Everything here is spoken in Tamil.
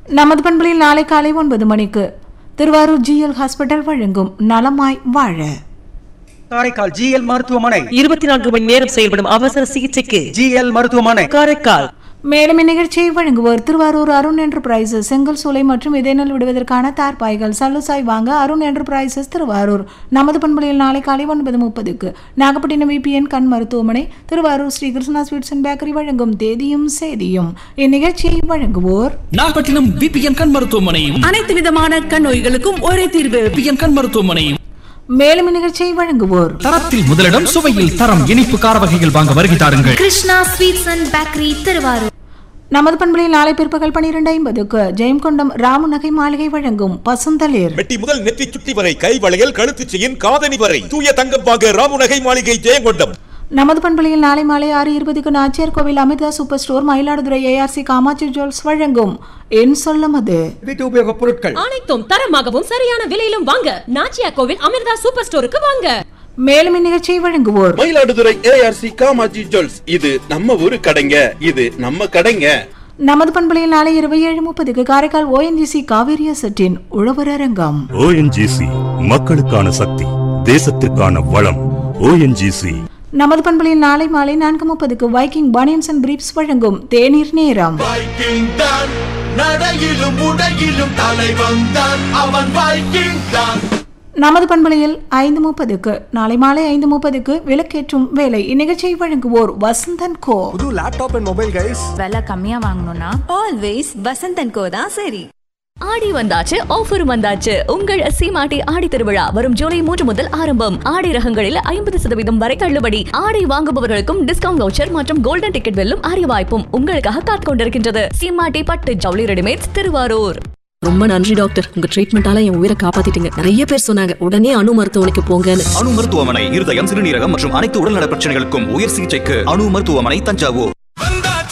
நமது பண்புகளில் நாளை காலை ஒன்பது மணிக்கு திருவாரூர் ஜிஎல் ஹாஸ்பிட்டல் வழங்கும் நலமாய் வாழ காரைக்கால் ஜிஎல் மருத்துவமனை இருபத்தி நான்கு மணி நேரம் செயல்படும் அவசர சிகிச்சைக்கு ஜிஎல் மருத்துவமனை காரைக்கால் மேலும் இந்நிகழ்ச்சியை வழங்குவோர் திருவாரூர் அருண் என்டர்பிரைசஸ் செங்கல் சூளை மற்றும் விதைநெல் விடுவதற்கான தார்பாய்கள் சல்லுசாய் வாங்க அருண் என்டர்பிரைசஸ் திருவாரூர் நமது பண்புகளில் நாளை காலை ஒன்பது முப்பதுக்கு நாகப்பட்டினம் விபிஎன் கண் மருத்துவமனை Thiruvarur Sri Krishna sweets and bakery வழங்கும் தேதியும் சேதியும் இந்நிகழ்ச்சியை வழங்குவோர் நாகப்பட்டினம் விபிஎன் கண் மருத்துவமனையும் அனைத்து விதமான கண் நோய்களுக்கும் ஒரே தீர்வு விபிஎன் கண் மருத்துவமனையும் மேலும் இந்நிகழ்ச்சியை வழங்குவோர் தரத்தில் முதலிடம் சுவையில் தரம் இனிப்பு கார வகைகள் வாங்க வருகை தாருங்கள் Krishna sweets and bakery Thiruvarur நமது பண்புகளில் நாளை பிற்பகல் பனிரெண்டு ஐம்பதுக்கு ஜெயம்கொண்டம் ராமு நகை மாளிகை வழங்கும் பசுந்தளிர் மெட்டி முதல் நெற்றி சுட்டி வரை கை வளையல் கழுத்து செயின் காதணி வரை தூய தங்கம் வாங்க ராமுநகை மாளிகை ஜெயங்கொண்டம் நமது பண்புகளில் நாளை மாலை ஆறு இருபதுக்கு Nachiyar Koil Amirtha super store Mayiladuthurai ARC Kamatchi jewels வழங்கும் என் சொல்லும் அது வீட்டு உபயோகப் பொருட்கள் அனைத்தும் தரமாகவும் சரியான விலையிலும் வாங்க நாச்சியா கோவில் அமிர்தா சூப்பர் ஸ்டோருக்கு வாங்க மேலும் இந்நிகழ்ச்சியை வழங்குவோர் மயிலாடுதுறை ஏஆர்சி காமாஜி ஜுவல்ஸ் இது நம்ம ஊரு கடைங்க இது நம்ம கடைங்க நமது பண்புகளில் நாளை இருபது ஏழு முப்பதுக்கு காரைக்கால் ஓஎன்ஜிசி காவேரியா செட்டின் உழவர் அரங்கம் ஓஎன்ஜிசி மக்களுக்கான சக்தி தேசத்திற்கான வளம் ஓஎன்ஜிசி நமது பண்புகளில் நாளை மாலை நான்கு முப்பதுக்கு வைக்கிங் பனியன்ஸ் அண்ட் பிரீப்ஸ் வழங்கும் தேநீர் நேரம் வைக்கிங் தான் நடையிலும் உடையிலும் தலைவன் தான் அவன் வைக்கிங் தான் நமது பண்பலையில் ஐந்து முப்பதுக்கு நாளை மாலை ஐந்து முப்பதுக்கு விளக்கேற்றும் வேலை இந்நிகழ்ச்சியை வழங்குவோர் வசந்தன் கோ புது லேப்டாப் அண்ட் மொபைல் கைஸ் விலை கம்மியா வாங்கணும்னா ஆல்வேஸ் வசந்தன் கோ தான் சரி ஆடி வந்தாச்சு ஆஃபர் வந்தாச்சு உங்கள் சீமாட்டி ஆடி திருவிழா வரும் ஜூலை மூன்று முதல் ஆரம்பம் ஆடை ரகங்களில் ஐம்பது சதவீதம் வரை தள்ளுபடி ஆடை வாங்குபவர்களுக்கும் டிஸ்கவுண்ட் வவுச்சர் மற்றும் கோல்டன் டிக்கெட் வெல்லும் அரிய வாய்ப்பும் உங்களுக்காக காத்துக் கொண்டிருக்கின்றது சீமாட்டி பட்டு ஜவுளி ரெடிமேட்ஸ் திருவாரூர் ரொம்ப நன்றி டாக்டர் உங்க ட்ரீட்மெண்டால என் உயிரை காப்பாத்திட்டீங்க நிறைய பேர் சொன்னாங்க உடனே அணு மருத்துவமனைக்கு போங்கன்னு அணு மருத்துவமனை இருதயம் சிறுநீரகம் மற்றும் அனைத்து உடல்நல பிரச்சனைகளுக்கும் உயர் சிகிச்சைக்கு அணு மருத்துவமனை தஞ்சாவூர்